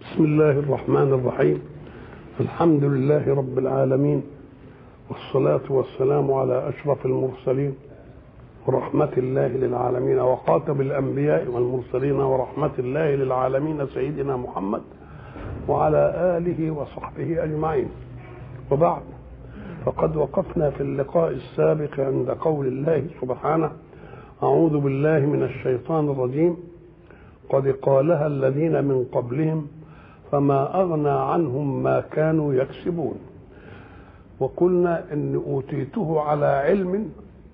بسم الله الرحمن الرحيم الحمد لله رب العالمين والصلاة والسلام على أشرف المرسلين ورحمة الله للعالمين وخاتم الأنبياء والمرسلين ورحمة الله للعالمين سيدنا محمد وعلى آله وصحبه أجمعين وبعد فقد وقفنا في اللقاء السابق عند قول الله سبحانه أعوذ بالله من الشيطان الرجيم قد قالها الذين من قبلهم فما أغنى عنهم ما كانوا يكسبون وقلنا إن أوتيته على علم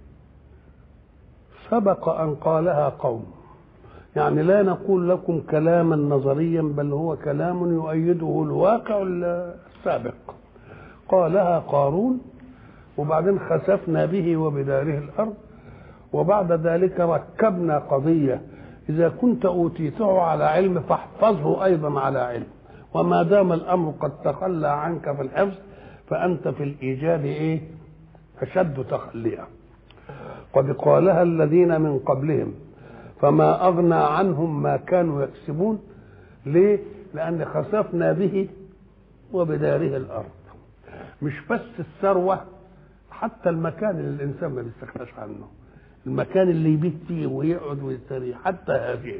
سبق أن قالها قوم يعني لا نقول لكم كلاما نظريا بل هو كلام يؤيده الواقع السابق قالها قارون وبعدين خسفنا به وبداره الأرض وبعد ذلك ركبنا قضية إذا كنت أوتيته على علم فاحفظه أيضا على علم وما دام الأمر قد تخلى عنك في الحفظ فأنت في الإيجاد إيه أشد تخليا قد قالها الذين من قبلهم فما أغنى عنهم ما كانوا يكسبون ليه لأن خسفنا به وبداره الأرض مش بس الثروة حتى المكان اللي الإنسان ما بيستغناش عنه المكان اللي يبيت فيه ويقعد ويستريح حتى هذه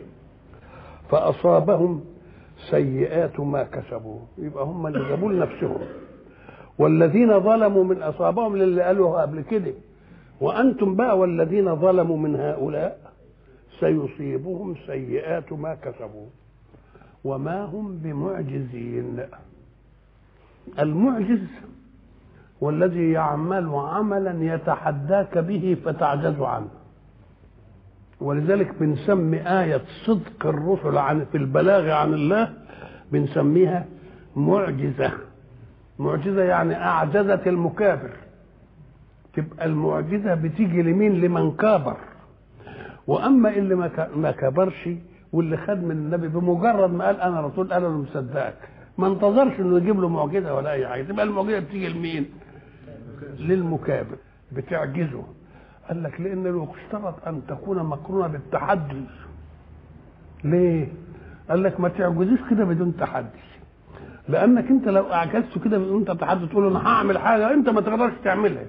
فأصابهم سيئات ما كسبوا يبقى هم اللي جابوا لنفسهم والذين ظلموا من أصابهم للي قالوها قبل كده وأنتم بقى والذين ظلموا من هؤلاء سيصيبهم سيئات ما كسبوا وما هم بمعجزين المعجز والذي يعمل عملا يتحداك به فتعجز عنه ولذلك بنسمي آية صدق الرسل عن في البلاغ عن الله بنسميها معجزة معجزة يعني أعجزت المكابر تبقى المعجزة بتيجي لمين لمن كابر وأما اللي ما كبرش واللي خد من النبي بمجرد ما قال أنا رسول قال له مصدقك ما انتظرش انه يجيب له معجزه ولا اي حاجه تبقى المعجزه بتيجي لمين؟ للمكابر بتعجزه قال لك لان لو اشترط ان تكون مقرونه بالتحدي ليه؟ قال لك ما تعجزوش كده بدون تحدي لانك انت لو اعجزت كده بدون تحدي تقول انا هعمل حاجه انت ما تقدرش تعملها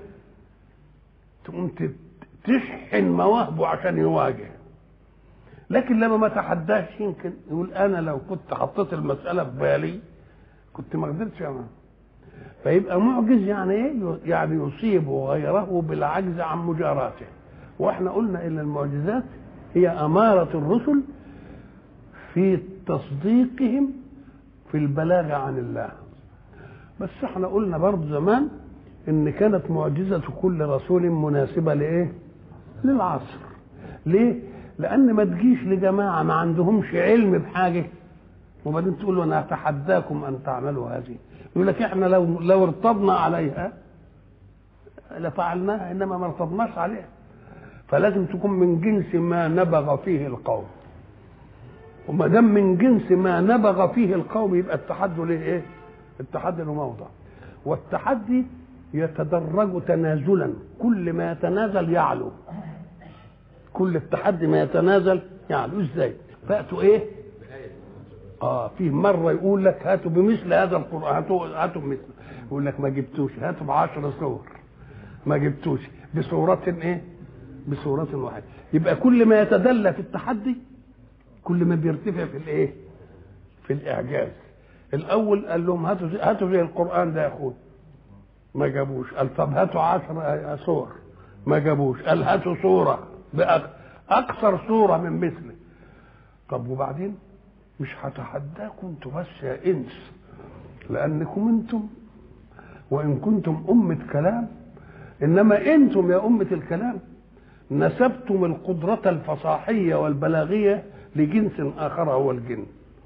تقوم تشحن مواهبه عشان يواجه لكن لما ما تحداش يمكن يقول انا لو كنت حطيت المساله في بالي كنت ما قدرتش اعمل فيبقى معجز يعني ايه؟ يعني يصيب غيره بالعجز عن مجاراته واحنا قلنا ان المعجزات هي اماره الرسل في تصديقهم في البلاغ عن الله بس احنا قلنا برضه زمان ان كانت معجزه كل رسول مناسبه لايه؟ للعصر ليه؟ لان ما تجيش لجماعه ما عندهمش علم بحاجه وبعدين تقول له انا اتحداكم ان تعملوا هذه يقول لك احنا لو لو ارتضنا عليها لفعلناها انما ما ارتضناش عليها فلازم تكون من جنس ما نبغ فيه القوم وما دام من جنس ما نبغ فيه القوم يبقى التحدي له ايه؟ التحدي له موضع والتحدي يتدرج تنازلا كل ما يتنازل يعلو كل التحدي ما يتنازل يعلو ازاي؟ فاتوا ايه؟ اه في مره يقول لك هاتوا بمثل هذا القران هاتوا هاتوا بمثل يقول لك ما جبتوش هاتوا بعشر صور ما جبتوش بصورة ايه؟ بصورة واحدة يبقى كل ما يتدلى في التحدي كل ما بيرتفع في الايه؟ في الاعجاز الاول قال لهم هاتوا زي هاتوا زي القران ده يا اخوي ما جابوش قال طب هاتوا عشر صور ما جابوش قال هاتوا صوره اكثر صوره من مثله طب وبعدين مش هتحداكم انتوا بس يا انس لانكم انتم وان كنتم امه كلام انما انتم يا امه الكلام نسبتم القدره الفصاحيه والبلاغيه لجنس اخر هو الجن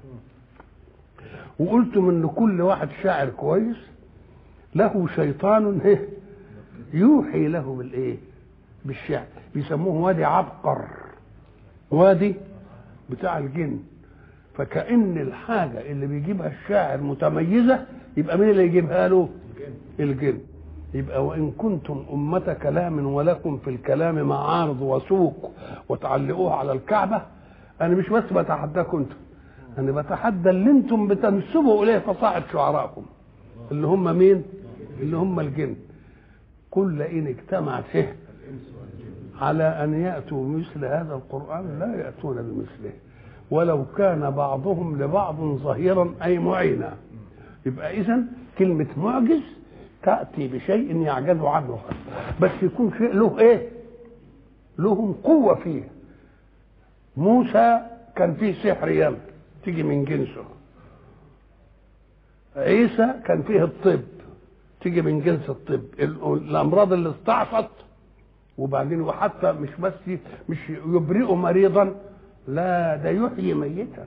وقلتم ان كل واحد شاعر كويس له شيطان يوحي له بالايه بالشعر بيسموه وادي عبقر وادي بتاع الجن فكأن الحاجة اللي بيجيبها الشاعر متميزة يبقى مين اللي يجيبها له؟ الجن يبقى وإن كنتم أمة كلام ولكم في الكلام معارض وسوق وتعلقوها على الكعبة أنا مش بس بتحداكم أنتم انا بتحدى اللي انتم بتنسبوا اليه فصاحة شعراءكم اللي هم مين اللي هم الجن كل ان اجتمعت إيه؟ على ان ياتوا مثل هذا القران لا ياتون بمثله ولو كان بعضهم لبعض ظهيرا اي معينا يبقى اذا كلمه معجز تاتي بشيء يعجز عنه بس يكون شيء له ايه لهم قوه فيه موسى كان فيه سحر يم تيجي من جنسه عيسى كان فيه الطب تيجي من جنس الطب الامراض اللي استعصت وبعدين وحتى مش بس مش يبرئ مريضا لا ده يحيي ميتا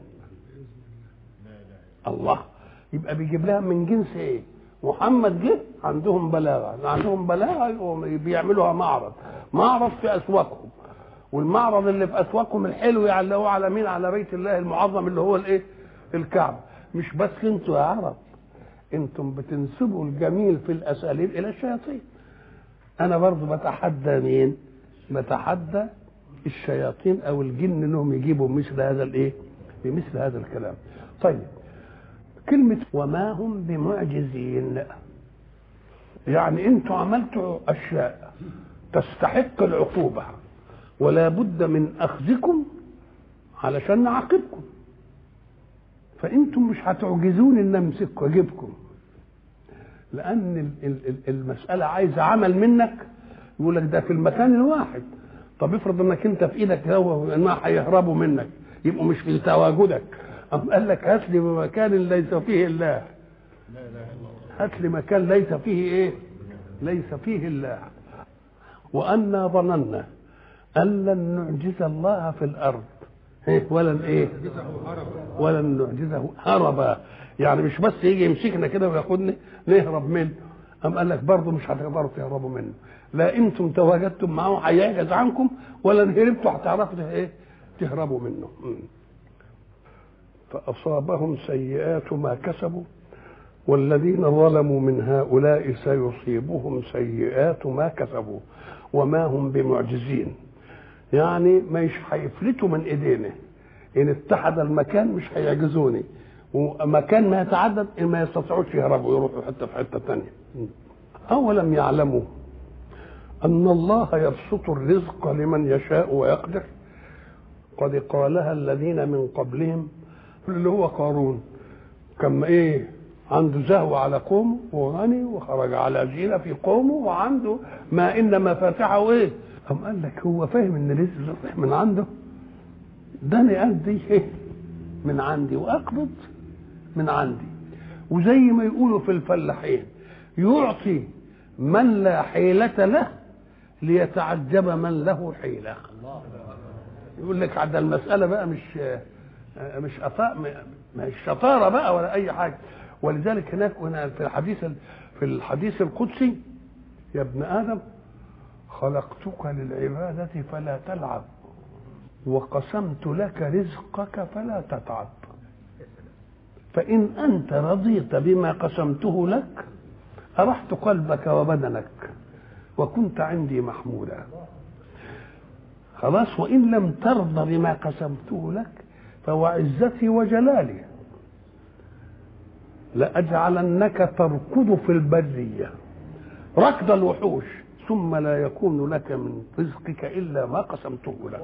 الله يبقى بيجيب لها من جنس ايه محمد جه عندهم بلاغه عندهم بلاغه بيعملوها معرض معرض في اسواقهم والمعرض اللي في اسواقهم الحلو يعلقوه على مين على بيت الله المعظم اللي هو الايه الكعبه مش بس انتوا يا عرب انتم بتنسبوا الجميل في الاساليب الى الشياطين انا برضو بتحدى مين بتحدى الشياطين او الجن انهم يجيبوا مثل هذا الايه بمثل هذا الكلام طيب كلمة وما هم بمعجزين يعني انتوا عملتوا اشياء تستحق العقوبة ولا بد من اخذكم علشان نعاقبكم فانتم مش هتعجزوني ان امسككم واجيبكم لان المساله عايزه عمل منك يقول لك ده في المكان الواحد طب افرض انك انت في ايدك هو انما هيهربوا منك يبقوا مش في تواجدك أم قال لك هات لي مكان ليس فيه الله هات لي مكان ليس فيه ايه ليس فيه الله وأنا ظننا أن لن نعجز الله في الأرض إيه؟ ولن ايه ولن نعجزه هربا يعني مش بس يجي يمسكنا كده وياخدنا نهرب منه أم قال لك برضه مش هتقدروا تهربوا منه لا انتم تواجدتم معه هيعجز عنكم ولا ان هربتوا هتعرفوا ايه تهربوا منه فأصابهم سيئات ما كسبوا والذين ظلموا من هؤلاء سيصيبهم سيئات ما كسبوا وما هم بمعجزين يعني مش هيفلتوا من ايدينا ان اتحد المكان مش هيعجزوني ومكان ما يتعدد ما يستطيعوش يهربوا يروحوا حته في حته ثانيه اولم يعلموا ان الله يبسط الرزق لمن يشاء ويقدر قد قالها الذين من قبلهم اللي هو قارون كان ايه عنده زهو على قومه وغني وخرج على زينة في قومه وعنده ما إن مفاتحه إيه؟ قام قال لك هو فاهم إن رزق من عنده ده أنا أدي إيه؟ من عندي وأقبض من عندي وزي ما يقولوا في الفلاحين يعطي من لا حيلة له ليتعجب من له حيلة يقول لك عند المسألة بقى مش مش أطاء مش شطارة بقى ولا أي حاجة ولذلك هناك هنا في الحديث في الحديث القدسي يا ابن آدم خلقتك للعبادة فلا تلعب وقسمت لك رزقك فلا تتعب فإن أنت رضيت بما قسمته لك أرحت قلبك وبدنك وكنت عندي محمودا خلاص وإن لم ترضى بما قسمته لك فوعزتي وجلالي لأجعلنك تركض في البرية ركض الوحوش ثم لا يكون لك من رزقك إلا ما قسمته لك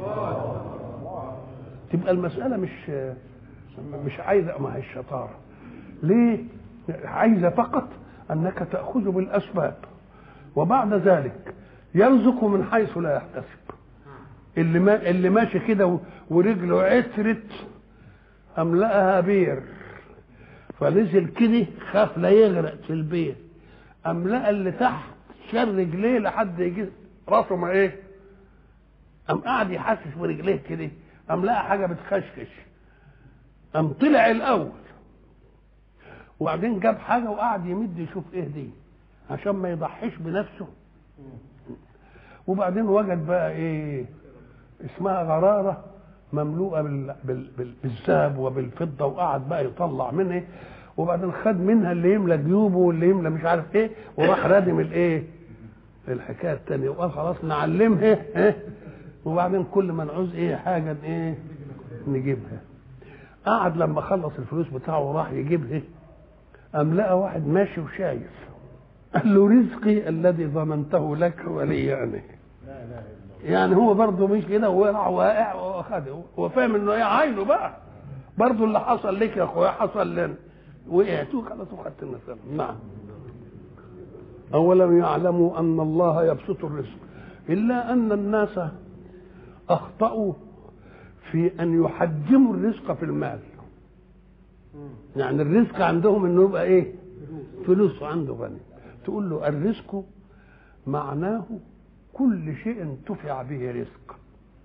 تبقى المسألة مش مش عايزة ما هي الشطارة ليه عايزة فقط أنك تأخذ بالأسباب وبعد ذلك يرزق من حيث لا يحتسب اللي ما اللي ماشي كده ورجله عثرت أم لقاها بير فنزل كده خاف لا يغرق في البير أم لقى اللي تحت شال رجليه لحد يجي راسه ما ايه أم قعد يحسس برجليه كده أم لقى حاجة بتخشخش أم طلع الأول وبعدين جاب حاجة وقعد يمد يشوف ايه دي عشان ما يضحيش بنفسه وبعدين وجد بقى ايه اسمها غرارة مملوءة بال... بال... بال... بالذهب وبالفضة وقعد بقى يطلع منها وبعدين خد منها اللي يملى جيوبه واللي يملى مش عارف ايه وراح رادم الايه الحكايه الثانيه وقال خلاص نعلمها ايه وبعدين كل ما نعوز ايه حاجه ايه نجيبها قعد لما خلص الفلوس بتاعه وراح يجيب ايه قام لقى واحد ماشي وشايف قال له رزقي الذي ضمنته لك ولي يعني يعني هو برضه مش كده وراح واقع واخده هو فاهم انه ايه عينه بقى برضه اللي حصل لك يا اخويا حصل لنا وقعت وخلاص وخدت المثال نعم أولم يعلموا أن الله يبسط الرزق إلا أن الناس أخطأوا في أن يحجموا الرزق في المال يعني الرزق عندهم انه يبقى ايه فلوس عنده غني تقول له الرزق معناه كل شيء انتفع به رزق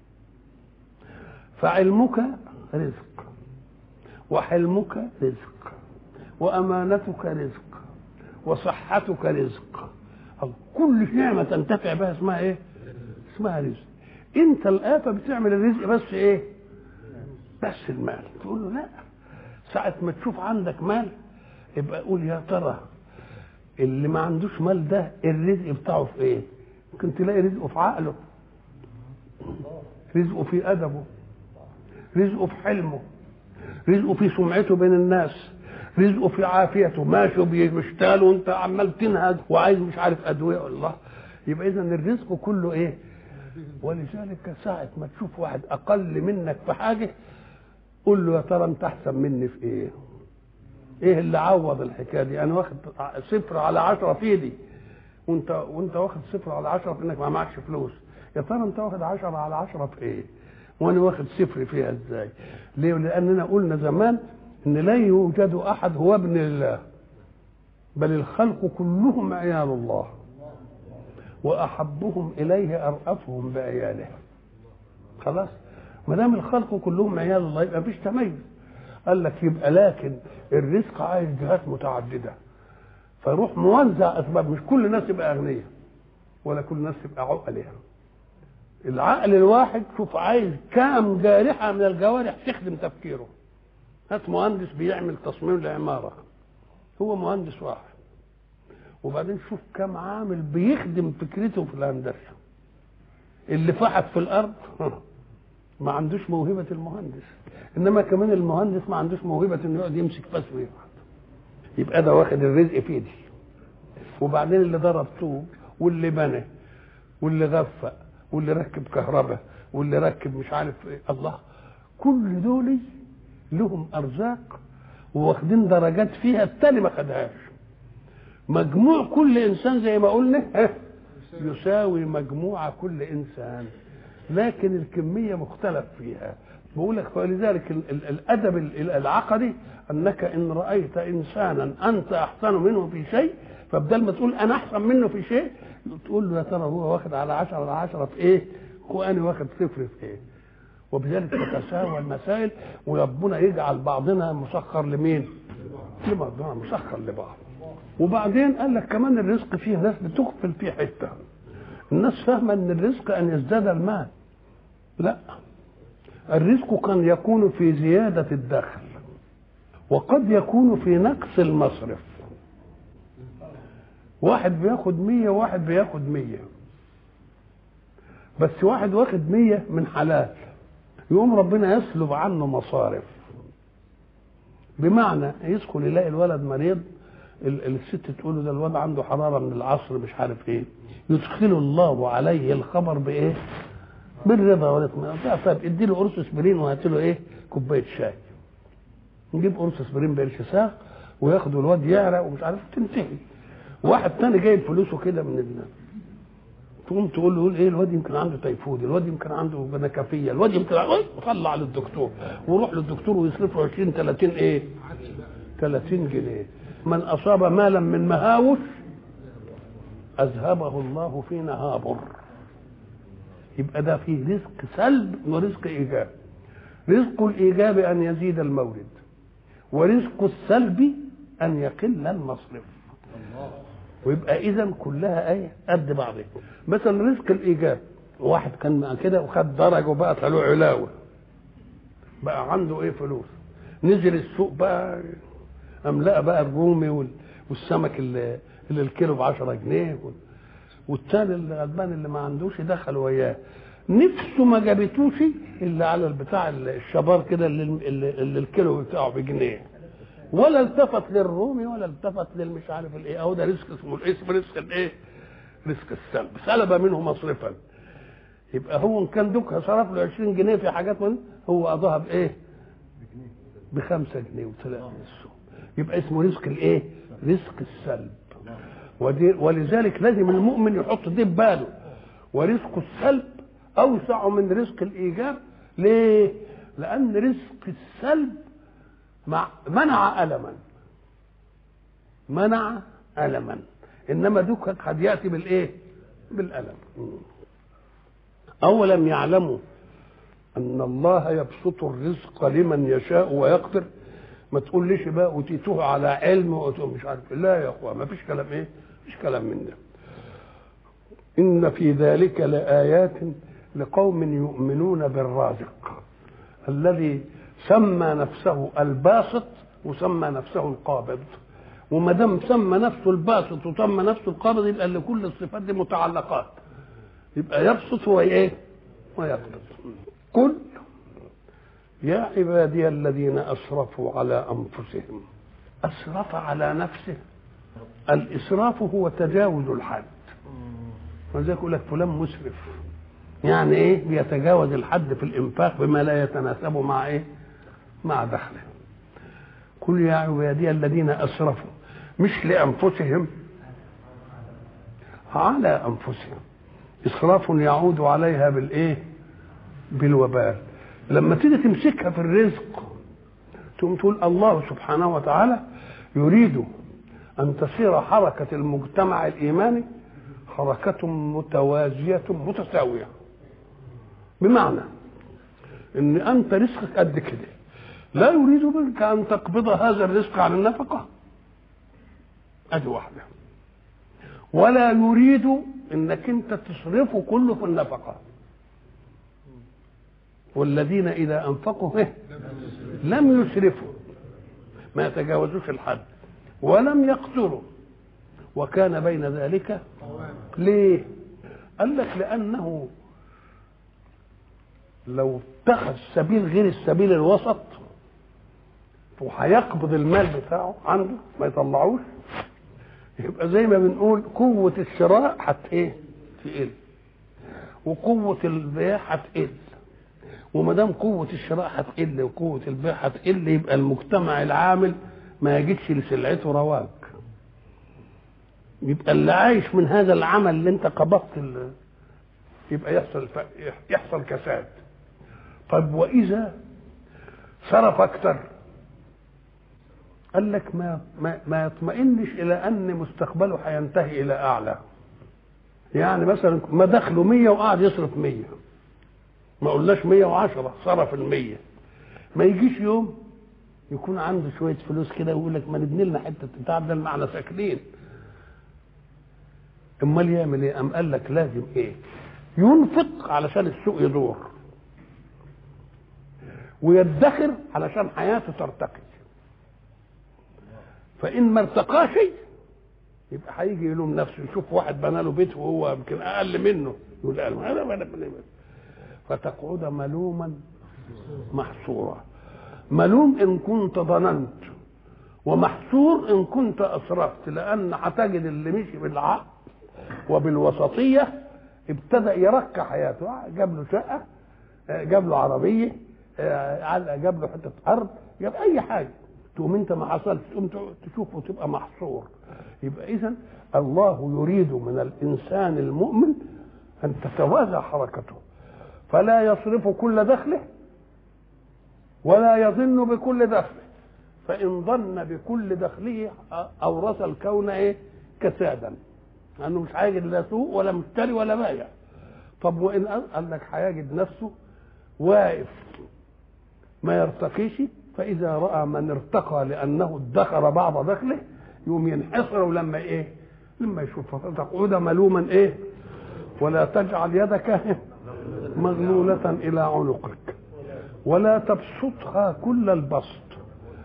فعلمك رزق وحلمك رزق وامانتك رزق وصحتك رزق كل نعمه تنتفع بها اسمها ايه اسمها رزق انت الافه بتعمل الرزق بس ايه بس المال تقول له لا ساعة ما تشوف عندك مال يبقى قول يا ترى اللي ما عندوش مال ده الرزق بتاعه في ايه؟ ممكن تلاقي رزقه في عقله رزقه في ادبه رزقه في حلمه رزقه في سمعته بين الناس رزقه في عافيته ماشي بيشتغل وانت عمال تنهج وعايز مش عارف ادويه الله يبقى اذا الرزق كله ايه؟ ولذلك ساعة ما تشوف واحد أقل منك في حاجة قول له يا ترى أنت أحسن مني في إيه؟ إيه اللي عوض الحكاية دي؟ أنا واخد صفر على عشرة في إيدي وأنت وأنت واخد صفر على عشرة في إنك ما معكش فلوس يا ترى أنت واخد عشرة على عشرة في إيه؟ وأنا واخد صفر فيها إزاي؟ ليه؟ لأننا قلنا زمان إن لا يوجد أحد هو ابن الله بل الخلق كلهم عيال الله واحبهم اليه ارأفهم بعياله خلاص ما دام الخلق كلهم عيال الله يبقى مفيش تميز قال لك يبقى لكن الرزق عايز جهات متعدده فيروح موزع اسباب مش كل الناس يبقى اغنياء ولا كل الناس تبقى عقلاء العقل الواحد شوف عايز كام جارحه من الجوارح تخدم تفكيره هات مهندس بيعمل تصميم لعماره هو مهندس واحد وبعدين شوف كم عامل بيخدم فكرته في الهندسه اللي فحت في الارض ما عندوش موهبه المهندس انما كمان المهندس ما عندوش موهبه انه يقعد يمسك فاس ويفحت يبقى ده واخد الرزق في ايدي وبعدين اللي ضرب طوب واللي بنى واللي غفى واللي ركب كهرباء واللي ركب مش عارف ايه الله كل دول لهم ارزاق واخدين درجات فيها التاني ما خدهاش مجموع كل انسان زي ما قلنا يساوي مجموع كل انسان لكن الكميه مختلف فيها بقول لك فلذلك الادب العقدي انك ان رايت انسانا انت احسن منه في شيء فبدل ما تقول انا احسن منه في شيء تقول له يا ترى هو واخد على عشرة على عشرة في ايه وانا واخد صفر في ايه وبذلك تتساوى المسائل وربنا يجعل بعضنا مسخر لمين لبعضنا مسخر لبعض وبعدين قال لك كمان الرزق فيه ناس بتغفل فيه حته الناس فاهمه ان الرزق ان يزداد المال لا الرزق قد يكون في زياده الدخل وقد يكون في نقص المصرف واحد بياخد مية وواحد بياخد مية بس واحد واخد مية من حلال يقوم ربنا يسلب عنه مصارف بمعنى يدخل يلاقي الولد مريض الست تقول له ده الواد عنده حراره من العصر مش عارف ايه يدخل الله عليه الخبر بايه؟ بالرضا والاطمئنان طيب ادي له قرص اسبرين وهات له ايه؟ كوبايه شاي نجيب قرص اسبرين بقرش ساق وياخده الواد يعرق ومش عارف تنتهي واحد تاني جايب فلوسه كده من ال... تقوم تقول له ايه الواد يمكن عنده تيفود الواد يمكن عنده بنكفيه الواد يمكن طلع للدكتور وروح للدكتور ويصرف له 20 30 ايه 30 جنيه من اصاب مالا من مهاوش اذهبه الله في نهابر يبقى ده فيه رزق سلب ورزق ايجاب رزق الايجاب ان يزيد المورد ورزق السلب ان يقل المصرف ويبقى اذا كلها ايه قد بعضها مثلا رزق الايجاب واحد كان كده وخد درجه وبقى له علاوه بقى عنده ايه فلوس نزل السوق بقى قام لقى بقى الرومي والسمك اللي, اللي الكيلو ب 10 جنيه والتاني الغلبان اللي ما عندوش دخل وياه نفسه ما جابتوش الا على البتاع الشبار كده اللي, اللي, اللي الكيلو بتاعه بجنيه ولا التفت للرومي ولا التفت للمش عارف الايه اهو ده رزق اسمه الاسم رزق الايه؟ رزق السلب سلب منه مصرفا يبقى هو ان كان دوكها صرف له 20 جنيه في حاجات من هو قضاها بايه؟ بخمسة جنيه وثلاثة نصهم يبقى اسمه رزق الايه؟ رزق السلب ودي ولذلك لازم المؤمن يحط دي في باله ورزق السلب اوسع من رزق الايجاب ليه؟ لان رزق السلب مع منع الما منع الما انما دوك قد ياتي بالايه؟ بالالم اولم يعلموا ان الله يبسط الرزق لمن يشاء ويقدر ما تقوليش بقى اوتيتوه على علم ومش عارف لا يا اخوان ما فيش كلام ايه فيش كلام من ده ان في ذلك لايات لقوم يؤمنون بالرازق الذي سمى نفسه الباسط وسمى نفسه القابض وما دام سمى نفسه الباسط وسمى نفسه القابض يبقى لكل الصفات دي متعلقات يبقى يبسط وايه ويقبض قل يا عبادي الذين اسرفوا على انفسهم اسرف على نفسه الاسراف هو تجاوز الحد ولذلك يقول لك فلان مسرف يعني ايه بيتجاوز الحد في الانفاق بما لا يتناسب مع ايه مع دخله قل يا عبادي الذين اسرفوا مش لانفسهم على انفسهم اسراف يعود عليها بالايه بالوبال لما تيجي تمسكها في الرزق تقوم تقول الله سبحانه وتعالى يريد ان تصير حركه المجتمع الايماني حركه متوازيه متساويه بمعنى ان انت رزقك قد كده لا يريد منك ان تقبض هذا الرزق على النفقه ادي واحده ولا يريد انك انت تصرفه كله في النفقه والذين اذا انفقوا إيه؟ لم يسرفوا ما يتجاوزوش الحد ولم يقتروا وكان بين ذلك ليه قال لك لانه لو اتخذ سبيل غير السبيل الوسط وهيقبض المال بتاعه عنده ما يطلعوش يبقى زي ما بنقول قوة الشراء هت ايه؟ تقل وقوة البيع هتقل وما دام قوة الشراء هتقل وقوة البيع هتقل يبقى المجتمع العامل ما يجدش لسلعته رواج يبقى اللي عايش من هذا العمل اللي انت قبضت ال... يبقى يحصل ف... يحصل كساد طيب واذا صرف اكثر قال لك ما ما, ما يطمئنش الى ان مستقبله هينتهي الى اعلى يعني مثلا ما دخله 100 وقعد يصرف 100 ما قلناش 110 صرف ال 100 ما يجيش يوم يكون عنده شويه فلوس كده ويقول لك ما نبني لنا حته بتاع ده معنا ساكنين امال يعمل ايه؟ قام قال لك لازم ايه؟ ينفق علشان السوق يدور ويدخر علشان حياته ترتقي فان ما ارتقاش يبقى هيجي يلوم نفسه يشوف واحد بنى له بيت وهو يمكن اقل منه يقول انا انا فتقعد ملوما محصورا ملوم ان كنت ظننت ومحصور ان كنت اسرفت لان هتجد اللي مشي بالعقل وبالوسطيه ابتدى يرقى حياته جاب له شقه جاب له عربيه جاب له حته ارض جاب اي حاجه تقوم انت ما حصلش تقوم تشوفه تبقى محصور يبقى اذا الله يريد من الانسان المؤمن ان تتوازى حركته فلا يصرف كل دخله ولا يظن بكل دخله فإن ظن بكل دخله أورث الكون إيه؟ كسادا لأنه مش هيجد لا سوق ولا مشتري ولا بايع طب وإن قال لك هيجد نفسه واقف ما يرتقيش فإذا رأى من ارتقى لأنه ادخر بعض دخله يقوم ينحصر لما إيه؟ لما يشوف فتقعد ملوما إيه؟ ولا تجعل يدك مغلولة إلى عنقك ولا تبسطها كل البسط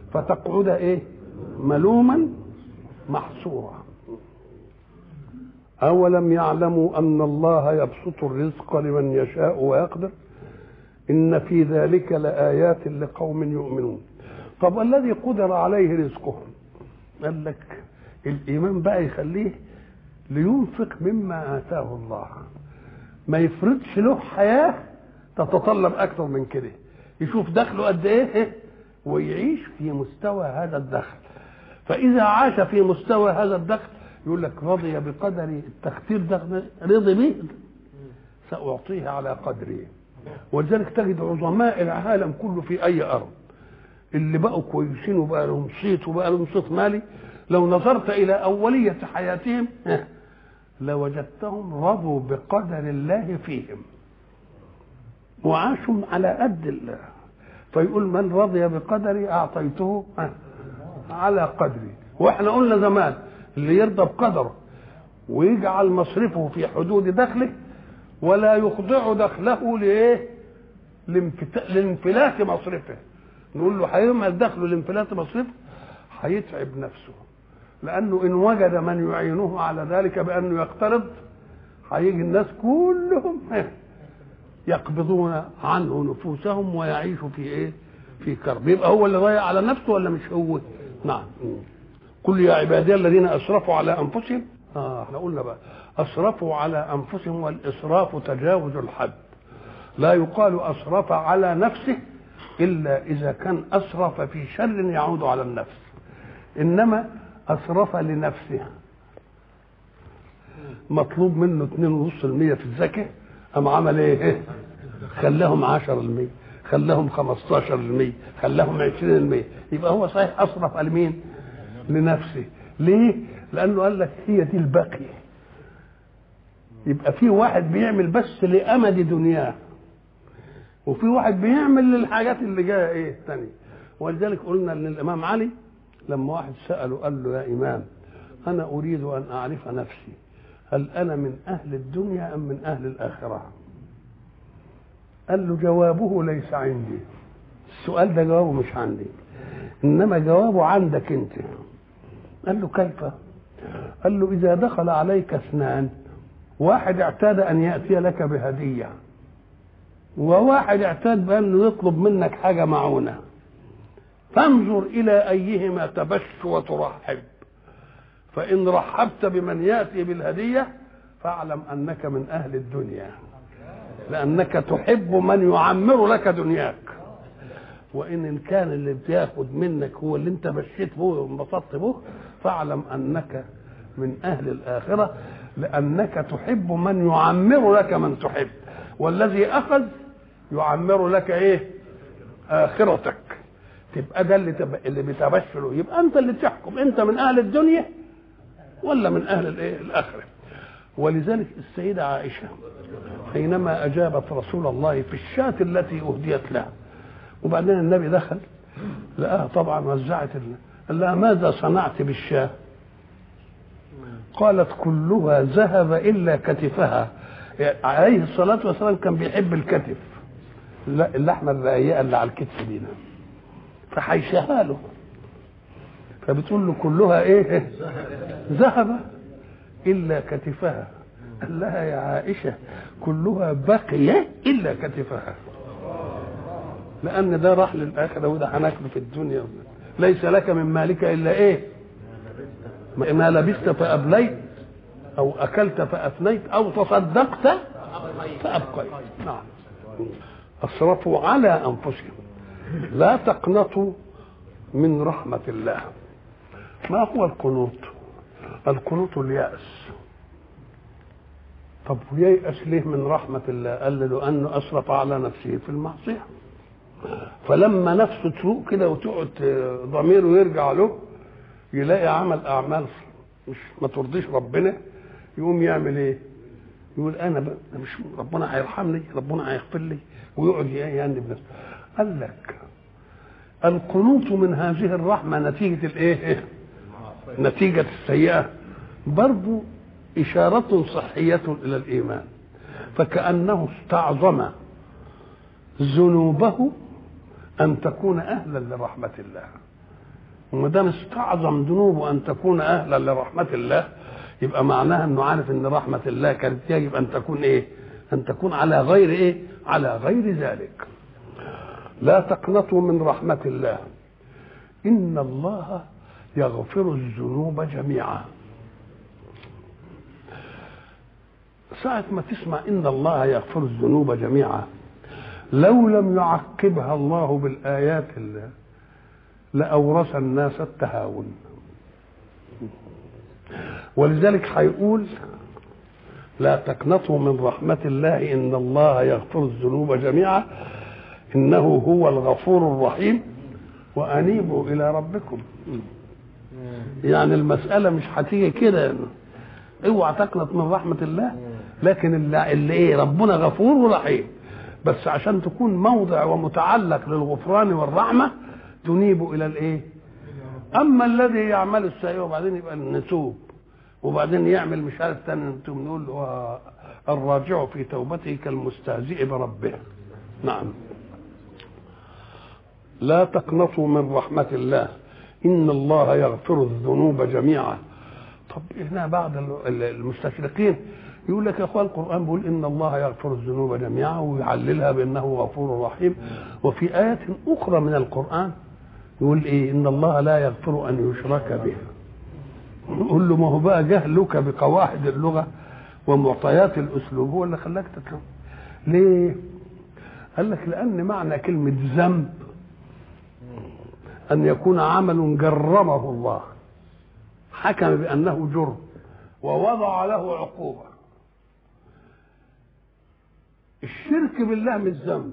فتقعد ايه ملوما محصورا أولم يعلموا أن الله يبسط الرزق لمن يشاء ويقدر إن في ذلك لآيات لقوم يؤمنون طب الذي قدر عليه رزقه قال لك الإيمان بقى يخليه لينفق مما آتاه الله ما يفرضش له حياة تتطلب أكثر من كده يشوف دخله قد إيه ويعيش في مستوى هذا الدخل فإذا عاش في مستوى هذا الدخل يقول لك رضي بقدر التختير ده رضي به سأعطيه على قدره ولذلك تجد عظماء العالم كله في أي أرض اللي بقوا كويسين وبقى لهم صيت وبقى لهم صيت مالي لو نظرت إلى أولية حياتهم لوجدتهم رضوا بقدر الله فيهم وعاشوا على قد الله فيقول من رضي بقدري أعطيته على قدري واحنا قلنا زمان اللي يرضى بقدره ويجعل مصرفه في حدود دخله ولا يخضع دخله لايه؟ لانفلات مصرفه نقول له هيعمل دخله لانفلات مصرفه هيتعب نفسه لانه ان وجد من يعينه على ذلك بانه يقترض هيجي الناس كلهم يقبضون عنه نفوسهم ويعيشوا في ايه؟ في كرب يبقى هو اللي ضيع على نفسه ولا مش هو؟ نعم قل يا عبادي الذين اسرفوا على انفسهم اه احنا قلنا بقى اسرفوا على انفسهم والاسراف تجاوز الحد لا يقال اسرف على نفسه الا اذا كان اسرف في شر يعود على النفس انما اسرف لنفسه مطلوب منه 2.5% في الزكاه أم عمل ايه؟ خلاهم 10% خلاهم 15% خلاهم 20% يبقى هو صحيح اسرف على مين؟ لنفسه ليه؟ لانه قال لك هي دي الباقيه يبقى في واحد بيعمل بس لامد دنياه وفي واحد بيعمل للحاجات اللي جايه ايه الثانيه ولذلك قلنا ان الامام علي لما واحد ساله قال له يا امام انا اريد ان اعرف نفسي هل انا من اهل الدنيا ام من اهل الاخره قال له جوابه ليس عندي السؤال ده جوابه مش عندي انما جوابه عندك انت قال له كيف قال له اذا دخل عليك اثنان واحد اعتاد ان ياتي لك بهديه وواحد اعتاد بانه يطلب منك حاجه معونه فانظر الى ايهما تبش وترحب فان رحبت بمن ياتي بالهديه فاعلم انك من اهل الدنيا لانك تحب من يعمر لك دنياك وان كان اللي بياخد منك هو اللي انت بشيت به وانبسطت به فاعلم انك من اهل الاخره لانك تحب من يعمر لك من تحب والذي اخذ يعمر لك ايه اخرتك تبقى ده اللي تب... اللي بتبشره يبقى انت اللي تحكم انت من اهل الدنيا ولا من اهل الايه الاخره ولذلك السيده عائشه حينما اجابت رسول الله في الشاة التي اهديت له وبعدين النبي دخل لقاها طبعا وزعت قال لها ماذا صنعت بالشاة قالت كلها ذهب الا كتفها يعني عليه الصلاه والسلام كان بيحب الكتف اللحمه الرقيقه اللي على الكتف دي فحيشها له فبتقول له كلها ايه ذهب الا كتفها قال لها يا عائشه كلها بقي الا كتفها لان ده راح للاخره وده هناكله في الدنيا ليس لك من مالك الا ايه ما لبست فابليت او اكلت فافنيت او تصدقت فابقيت نعم اسرفوا على انفسهم لا تقنطوا من رحمه الله ما هو القنوط القنوط الياس طب ييأس ليه من رحمة الله؟ قال له أنه أسرف على نفسه في المعصية. فلما نفسه تروق كده وتقعد ضميره يرجع له يلاقي عمل أعمال مش ما ترضيش ربنا يقوم يعمل إيه؟ يقول أنا ب... مش ربنا هيرحمني، ربنا هيغفر لي ويقعد يعني بنفسه. قال لك القنوط من هذه الرحمة نتيجة الإيه؟ نتيجة السيئة برضو إشارة صحية إلى الإيمان فكأنه استعظم ذنوبه أن تكون أهلا لرحمة الله وما دام استعظم ذنوبه أن تكون أهلا لرحمة الله يبقى معناها انه عارف ان رحمه الله كانت يجب ان تكون ايه ان تكون على غير ايه على غير ذلك لا تقنطوا من رحمه الله ان الله يغفر الذنوب جميعا ساعة ما تسمع إن الله يغفر الذنوب جميعا لو لم يعقبها الله بالآيات الله لأورث الناس التهاون ولذلك هيقول لا تقنطوا من رحمة الله إن الله يغفر الذنوب جميعا إنه هو الغفور الرحيم وأنيبوا إلى ربكم يعني المسألة مش هتيجي كده اوعى تقنط من رحمة الله لكن اللي, اللي ايه ربنا غفور ورحيم بس عشان تكون موضع ومتعلق للغفران والرحمة تنيب إلى الايه أما الذي يعمل السيئة وبعدين يبقى نتوب وبعدين يعمل مش عارف تاني انتم نقول له الراجع في توبته كالمستهزئ بربه نعم لا تقنطوا من رحمة الله إن الله يغفر الذنوب جميعا طب هنا بعض المستشرقين يقول لك يا اخوان القرآن بيقول إن الله يغفر الذنوب جميعا ويعللها بأنه غفور رحيم وفي آيات أخرى من القرآن يقول إيه إن الله لا يغفر أن يشرك به نقول له ما هو بقى جهلك بقواعد اللغة ومعطيات الأسلوب هو اللي خلاك تتكلم ليه؟ قال لك لأن معنى كلمة ذنب أن يكون عمل جرمه الله حكم بأنه جرم ووضع له عقوبة الشرك بالله مش ذنب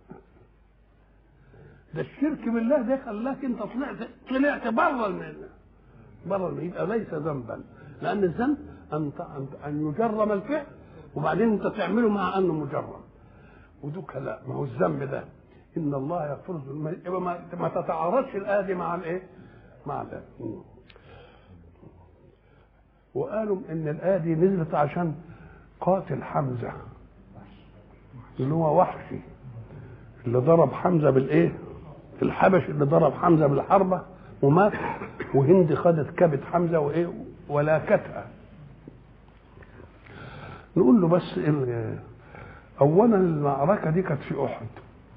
ده الشرك بالله ده خلاك انت طلعت طلعت بره المله بره يبقى ليس ذنبا لان الذنب ان ان يجرم الفعل وبعدين انت تعمله مع انه مجرم ودوك لا ما هو الذنب ده ان الله يغفر الذنوب يبقى ما, ما تتعارضش الايه دي مع الايه؟ مع الايه وقالوا ان الايه دي نزلت عشان قاتل حمزه اللي هو وحشي اللي ضرب حمزه بالايه؟ الحبش اللي ضرب حمزه بالحربه ومات وهند خدت كبت حمزه وايه؟ ولاكتها نقول له بس اولا المعركه دي كانت في احد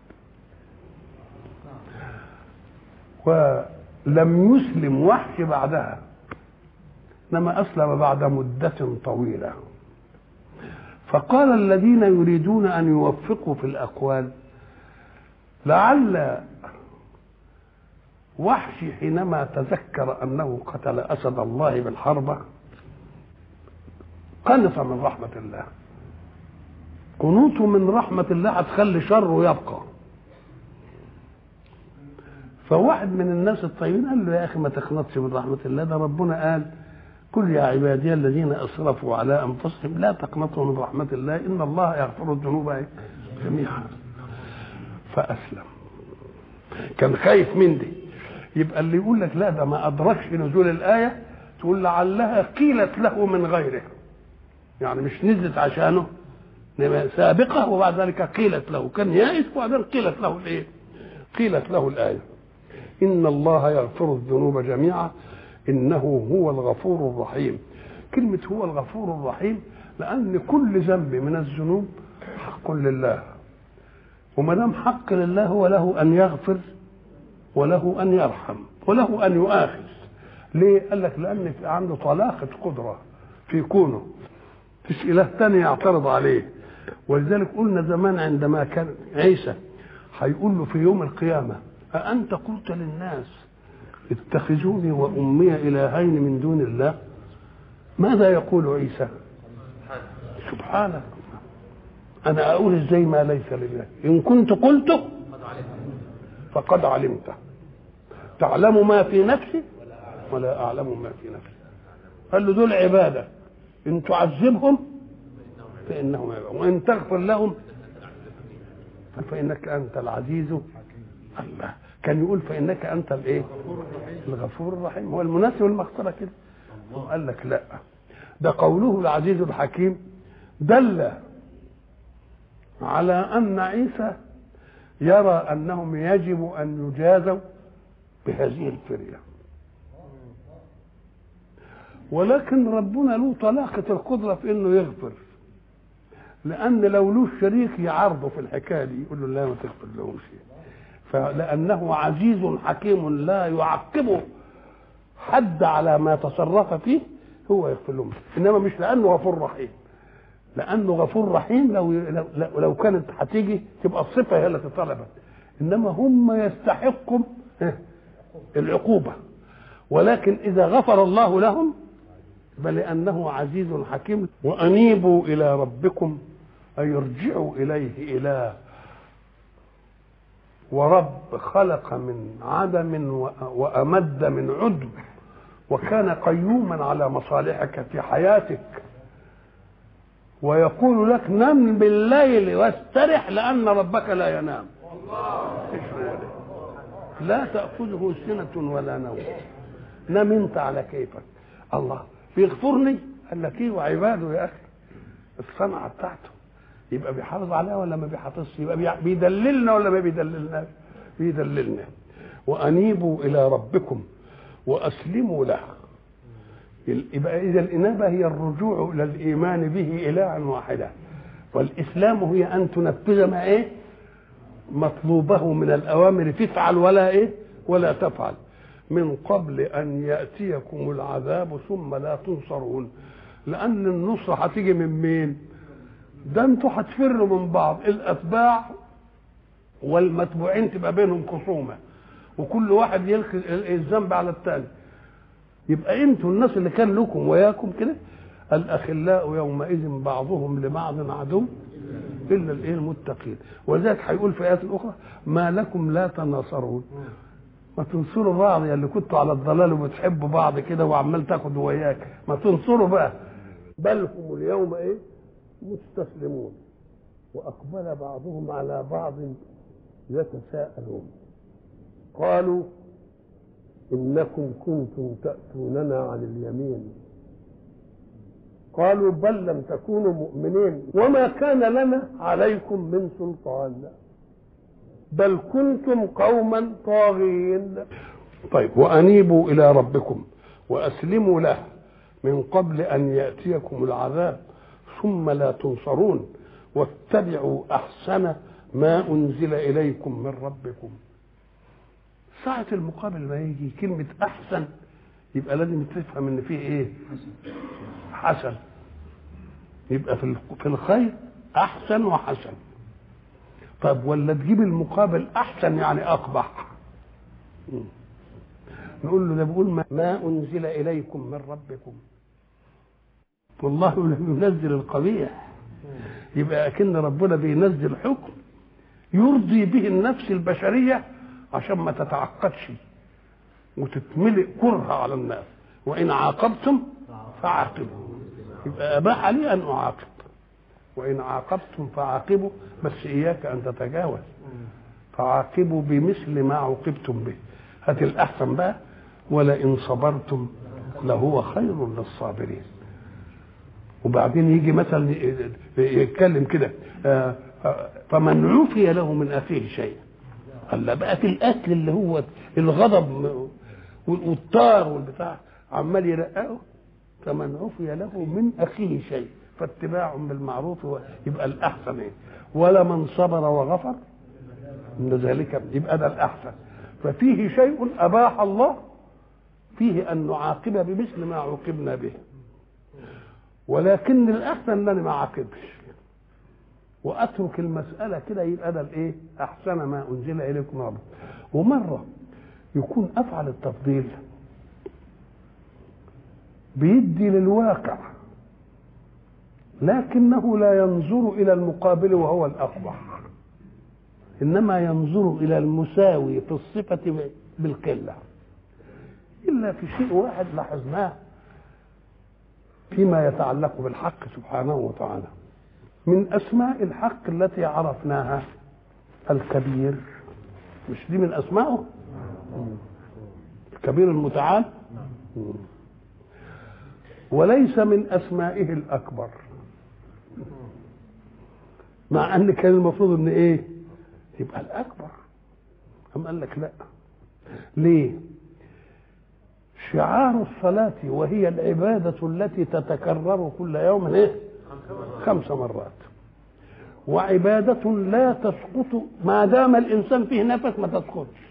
ولم يسلم وحش بعدها انما اسلم بعد مده طويله فقال الذين يريدون ان يوفقوا في الاقوال لعل وحش حينما تذكر انه قتل اسد الله بالحربه قنط من رحمه الله قنوطه من رحمه الله هتخلي شره يبقى فواحد من الناس الطيبين قال له يا اخي ما تقنطش من رحمه الله ده ربنا قال قل يا عبادي الذين اسرفوا على انفسهم لا تقنطوا من رحمه الله ان الله يغفر الذنوب جميعا فاسلم كان خايف من دي يبقى اللي يقول لك لا ده ما ادركش نزول الايه تقول لعلها قيلت له من غيره يعني مش نزلت عشانه سابقه وبعد ذلك قيلت له كان يائس وبعدين قيلت له الايه؟ قيلت له الايه ان الله يغفر الذنوب جميعا انه هو الغفور الرحيم كلمه هو الغفور الرحيم لان كل ذنب من الذنوب حق لله وما دام حق لله هو له ان يغفر وله ان يرحم وله ان يؤاخذ ليه قال لك لان في عنده طلاقه قدره في كونه فيش اله تاني يعترض عليه ولذلك قلنا زمان عندما كان عيسى هيقول له في يوم القيامه أأنت قلت للناس اتخذوني وأمي إلهين من دون الله ماذا يقول عيسى سبحانك أنا أقول إزاي ما ليس لله إن كنت قلته فقد علمته تعلم ما في نفسي ولا أعلم ما في نفسي قال له دول عبادة إن تعذبهم فإنهم عبادة وإن تغفر لهم فإنك أنت العزيز الله كان يقول فانك انت الايه الغفور الرحيم هو المناسب المغفره كده قال لك لا ده قوله العزيز الحكيم دل على ان عيسى يرى انهم يجب ان يجازوا بهذه الفريه ولكن ربنا له طلاقة القدرة في انه يغفر لان لو له شريك يعارضه في الحكايه دي يقول له لا ما تغفر لهمش فلانه عزيز حكيم لا يعقبه حد على ما تصرف فيه هو يغفر لهم انما مش لانه غفور رحيم لانه غفور رحيم لو لو, لو كانت هتيجي تبقى الصفه هي التي طلبت انما هم يستحقوا العقوبه ولكن اذا غفر الله لهم بل لانه عزيز حكيم وانيبوا الى ربكم اي ارجعوا اليه اله ورب خلق من عدم وامد من عدم وكان قيوما على مصالحك في حياتك ويقول لك نم بالليل واسترح لان ربك لا ينام لا تاخذه سنه ولا نوم نم انت على كيفك الله بيغفرني قال لك ايه وعباده يا اخي الصنعه بتاعته يبقى بيحافظ عليها ولا ما بيحافظش يبقى بيدللنا ولا ما بيدللنا بيدللنا وانيبوا الى ربكم واسلموا له يبقى اذا الانابه هي الرجوع الى الايمان به الها واحدا والاسلام هي ان تنفذ ما ايه مطلوبه من الاوامر تفعل ولا ايه ولا تفعل من قبل ان ياتيكم العذاب ثم لا تنصرون لان النصره هتيجي من مين ده انتوا هتفروا من بعض الاتباع والمتبوعين تبقى بينهم خصومه وكل واحد يلقي الذنب على الثاني يبقى انتوا الناس اللي كان لكم وياكم كده الاخلاء يومئذ بعضهم لبعض عدو الا الايه المتقين ولذلك هيقول في ايات اخرى ما لكم لا تناصرون ما تنصروا بعض يا اللي كنتوا على الضلال وبتحبوا بعض كده وعمال تاخدوا وياك ما تنصروا بقى بل هم اليوم ايه مستسلمون واقبل بعضهم على بعض يتساءلون قالوا انكم كنتم تاتوننا عن اليمين قالوا بل لم تكونوا مؤمنين وما كان لنا عليكم من سلطان بل كنتم قوما طاغين طيب وانيبوا الى ربكم واسلموا له من قبل ان ياتيكم العذاب ثم لا تنصرون واتبعوا احسن ما انزل اليكم من ربكم ساعة المقابل ما يجي كلمة أحسن يبقى لازم تفهم إن فيه إيه؟ حسن يبقى في في الخير أحسن وحسن طب ولا تجيب المقابل أحسن يعني أقبح نقول له ده بيقول ما, ما أنزل إليكم من ربكم والله لم ينزل القبيح يبقى أكن ربنا بينزل حكم يرضي به النفس البشريه عشان ما تتعقدش وتتملئ كره على الناس وان عاقبتم فعاقبوا يبقى اباح لي ان اعاقب وان عاقبتم فعاقبوا بس اياك ان تتجاوز فعاقبوا بمثل ما عوقبتم به هات الاحسن بقى ولئن صبرتم لهو خير للصابرين وبعدين يجي مثلا يتكلم كده فمن عفي له من اخيه شيء هلا بقى في القتل اللي هو الغضب والطار والبتاع عمال يرققه فمن عفي له من اخيه شيء فاتباع بالمعروف هو يبقى الاحسن ايه ولا من صبر وغفر ان ذلك يبقى ده الاحسن ففيه شيء اباح الله فيه ان نعاقب بمثل ما عوقبنا به ولكن الاحسن ان انا ما اعاقبش واترك المساله كده يبقى ده الايه احسن ما انزل اليكم ربكم ومره يكون افعل التفضيل بيدي للواقع لكنه لا ينظر الى المقابل وهو الاقبح انما ينظر الى المساوي في الصفه بالقله الا في شيء واحد لاحظناه فيما يتعلق بالحق سبحانه وتعالى من اسماء الحق التي عرفناها الكبير مش دي من اسمائه الكبير المتعال وليس من اسمائه الاكبر مع ان كان المفروض ان ايه يبقى الاكبر أم قال لك لا ليه شعار الصلاة وهي العبادة التي تتكرر كل يوم ايه؟ خمس مرات وعبادة لا تسقط ما دام الإنسان فيه نفس ما تسقطش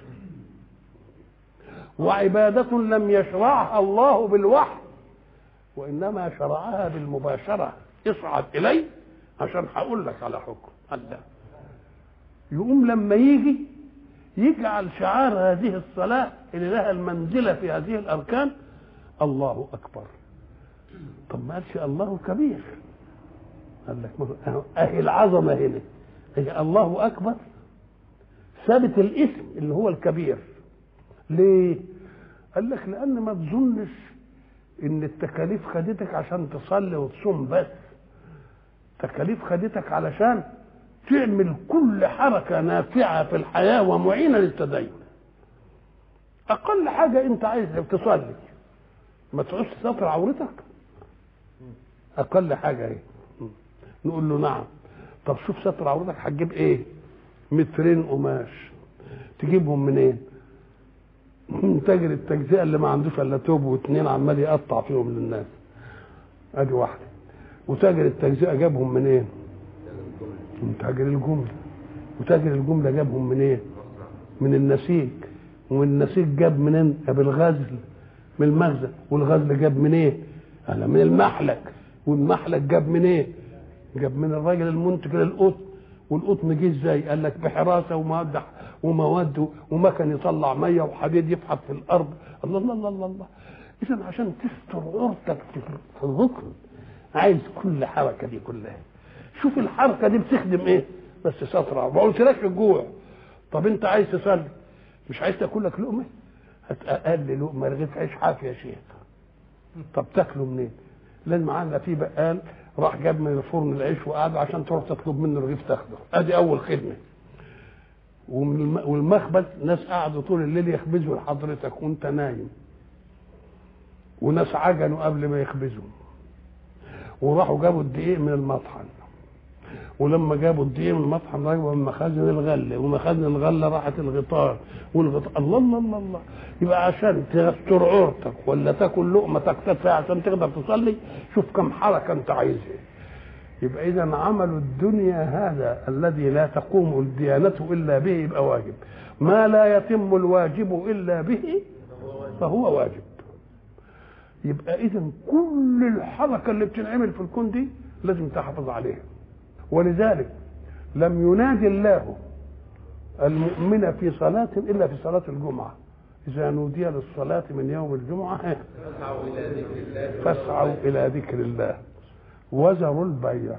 وعبادة لم يشرعها الله بالوحي وإنما شرعها بالمباشرة اصعد إلي عشان هقول لك على حكم الله يقوم لما يجي يجعل شعار هذه الصلاة اللي لها المنزلة في هذه الأركان الله أكبر طب ما قالش الله كبير قال لك أهي العظمة هنا هي الله أكبر ثابت الاسم اللي هو الكبير ليه؟ قال لك لأن ما تظنش إن التكاليف خدتك عشان تصلي وتصوم بس تكاليف خدتك علشان تعمل كل حركة نافعة في الحياة ومعينة للتدين أقل حاجة أنت عايز تصلي ما تعوز تستر عورتك أقل حاجة إيه نقول له نعم طب شوف ستر عورتك هتجيب إيه مترين قماش تجيبهم منين من تاجر التجزئة اللي ما عندوش إلا توب واتنين عمال يقطع فيهم للناس أدي واحدة وتاجر التجزئة جابهم منين؟ من تاجر الجملة وتاجر الجملة جابهم منين؟ إيه؟ من النسيج والنسيج جاب منين؟ جاب الغزل من المخزن والغزل جاب منين؟ إيه؟ أنا من المحلك والمحلك جاب منين؟ إيه؟ جاب من الراجل المنتج للقطن والقطن جه ازاي؟ قال لك بحراسه ومواد ومواد ومكن يطلع ميه وحديد يفحط في الارض الله الله الله الله, الله. اذا عشان تستر عورتك في الركن عايز كل حركه دي كلها شوف الحركه دي بتخدم ايه بس سترة ما قلتلكش الجوع طب انت عايز تصلي مش عايز تاكل لك لقمه هات اقل لقمه رغيف عيش حافي يا شيخ طب تاكله منين لازم معانا في بقال راح جاب من الفرن العيش وقعد عشان تروح تطلب منه رغيف تاخده ادي اول خدمه والمخبز ناس قعدوا طول الليل يخبزوا لحضرتك وانت نايم وناس عجنوا قبل ما يخبزوا وراحوا جابوا الدقيق من المطحن ولما جابوا الدقيق من المطحن راحوا من مخازن الغله ومخازن الغله راحت الغطار والغطار الله الله الله الله يبقى عشان تستر عورتك ولا تاكل لقمه تكتفي عشان تقدر تصلي شوف كم حركه انت عايزها يبقى اذا عمل الدنيا هذا الذي لا تقوم الديانه الا به يبقى واجب ما لا يتم الواجب الا به فهو واجب يبقى اذا كل الحركه اللي بتنعمل في الكون دي لازم تحافظ عليها ولذلك لم ينادي الله المؤمن في صلاة إلا في صلاة الجمعة إذا نودي للصلاة من يوم الجمعة فاسعوا إلى ذكر الله وزروا البيع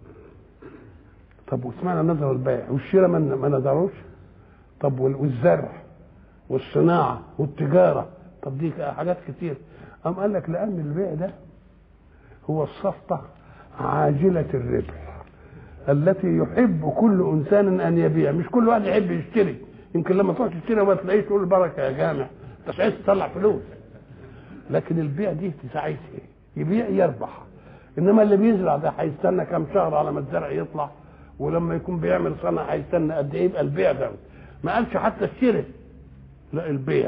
طب واسمعنا نزروا البيع والشراء ما نزروش طب والزرع والصناعة والتجارة طب دي حاجات كتير أم قال لك لأن البيع ده هو الصفقة عاجلة الربح التي يحب كل إنسان أن يبيع مش كل واحد يحب يشتري يمكن لما تروح تشتري وما تلاقيش تقول البركة يا جامع أنت مش عايز تطلع فلوس لكن البيع دي عايز ايه؟ يبيع يربح انما اللي بيزرع ده هيستنى كام شهر على ما الزرع يطلع ولما يكون بيعمل صنع هيستنى قد ايه يبقى البيع ده ما قالش حتى الشراء لا البيع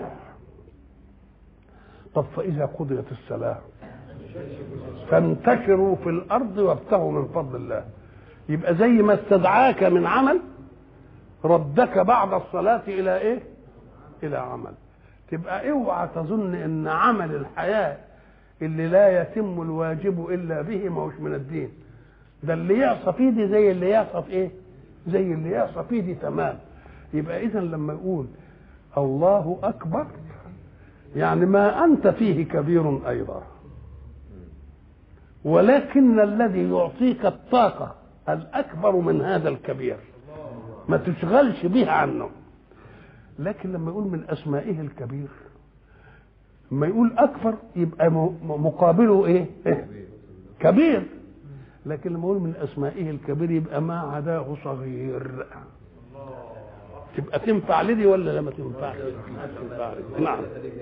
طب فإذا قضيت الصلاة فانتشروا في الأرض وابتغوا من فضل الله يبقى زي ما استدعاك من عمل ردك بعد الصلاة إلى إيه؟ إلى عمل تبقى اوعى تظن ان عمل الحياة اللي لا يتم الواجب إلا به ما هوش من الدين ده اللي يعصى فيه دي زي اللي يعصى في إيه؟ زي اللي يعصى فيه دي تمام يبقى إذا لما يقول الله أكبر يعني ما أنت فيه كبير أيضا ولكن الذي يعطيك الطاقة الأكبر من هذا الكبير ما تشغلش به عنه لكن لما يقول من أسمائه الكبير لما يقول أكبر يبقى مقابله إيه؟ كبير لكن لما يقول من أسمائه الكبير يبقى ما عداه صغير تبقى تنفع لدي ولا لا ما تنفعش؟ تنفع نعم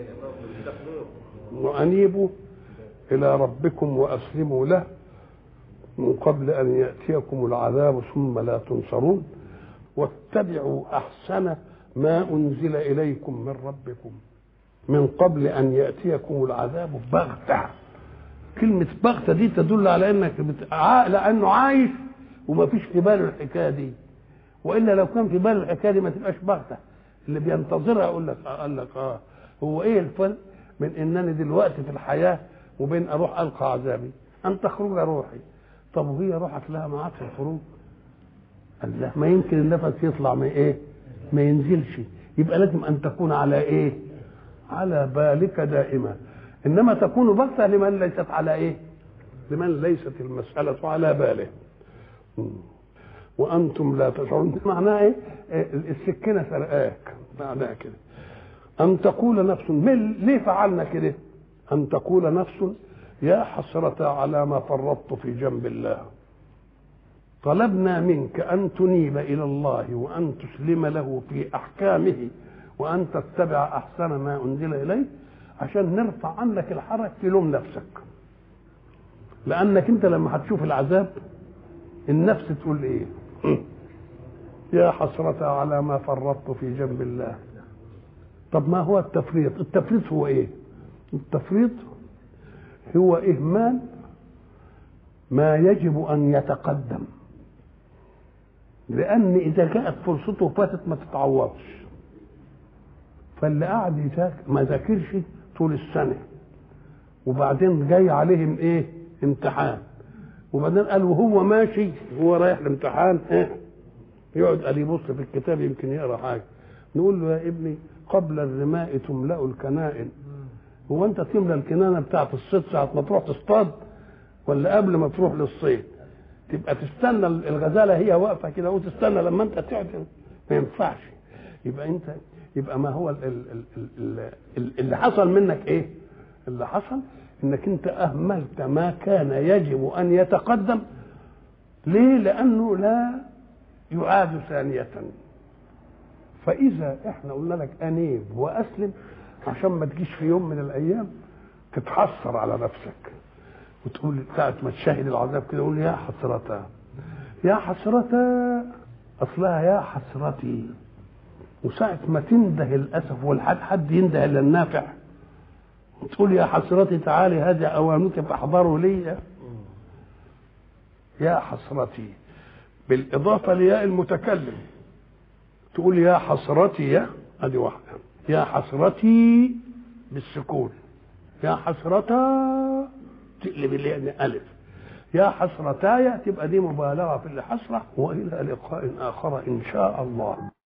وأنيبوا إلى ربكم وأسلموا له من قبل أن يأتيكم العذاب ثم لا تنصرون واتبعوا أحسن ما أنزل إليكم من ربكم من قبل ان ياتيكم العذاب بغته كلمه بغته دي تدل على انك بت... ع- لانه عايش وما فيش في باله الحكايه دي والا لو كان في باله الحكايه دي ما تبقاش بغته اللي بينتظرها يقول لك آه قال لك اه هو ايه الفرق من انني دلوقتي في الحياه وبين اروح القى عذابي ان تخرج روحي طب وهي روحك لها معاد في الخروج قال لا ما يمكن النفس يطلع من ايه ما ينزلش يبقى لازم ان تكون على ايه على بالك دائما انما تكون بغتة لمن ليست على ايه لمن ليست المسألة على باله مم. وانتم لا تشعرون معناها ايه إيه، السكينة سرقاك معناها كده ان تقول نفس من ليه فعلنا كده ان تقول نفس يا حسرة على ما فرطت في جنب الله طلبنا منك ان تنيب الى الله وان تسلم له في احكامه وان تتبع احسن ما انزل اليك عشان نرفع عنك الحرج تلوم نفسك لانك انت لما هتشوف العذاب النفس تقول ايه يا حسرة على ما فرطت في جنب الله طب ما هو التفريط التفريط هو ايه التفريط هو اهمال ما يجب ان يتقدم لان اذا جاءت فرصته فاتت ما تتعوضش فاللي قاعد يذاكر ما ذاكرش طول السنه وبعدين جاي عليهم ايه امتحان وبعدين قال وهو ماشي هو رايح الامتحان ايه يقعد قال يبص في الكتاب يمكن يقرا حاجه نقول له يا ابني قبل الرماء تملا الكنائن هو انت تملى الكنانه بتاعت الصيد ساعه ما تروح تصطاد ولا قبل ما تروح للصيد تبقى تستنى الغزاله هي واقفه كده وتستنى لما انت تعدل ما ينفعش يبقى انت يبقى ما هو ال ال ال ال ال اللي حصل منك ايه؟ اللي حصل انك انت اهملت ما كان يجب ان يتقدم ليه؟ لانه لا يعاد ثانيه فاذا احنا قلنا لك انيب واسلم عشان ما تجيش في يوم من الايام تتحسر على نفسك وتقول ساعة ما تشاهد العذاب كده قول يا حسرتا يا حسرتا أصلها يا حسرتي وساعة ما تنده الأسف والحد حد ينده إلا النافع تقول يا حسرتي تعالي هذه أوانك فاحضروا لي يا حسرتي بالإضافة لياء المتكلم تقول يا حسرتي يا ادي واحدة يا حسرتي بالسكون يا حسرتا تقلب الياء ألف يا حسرتاي تبقى دي مبالغة في الحسرة وإلى لقاء آخر إن شاء الله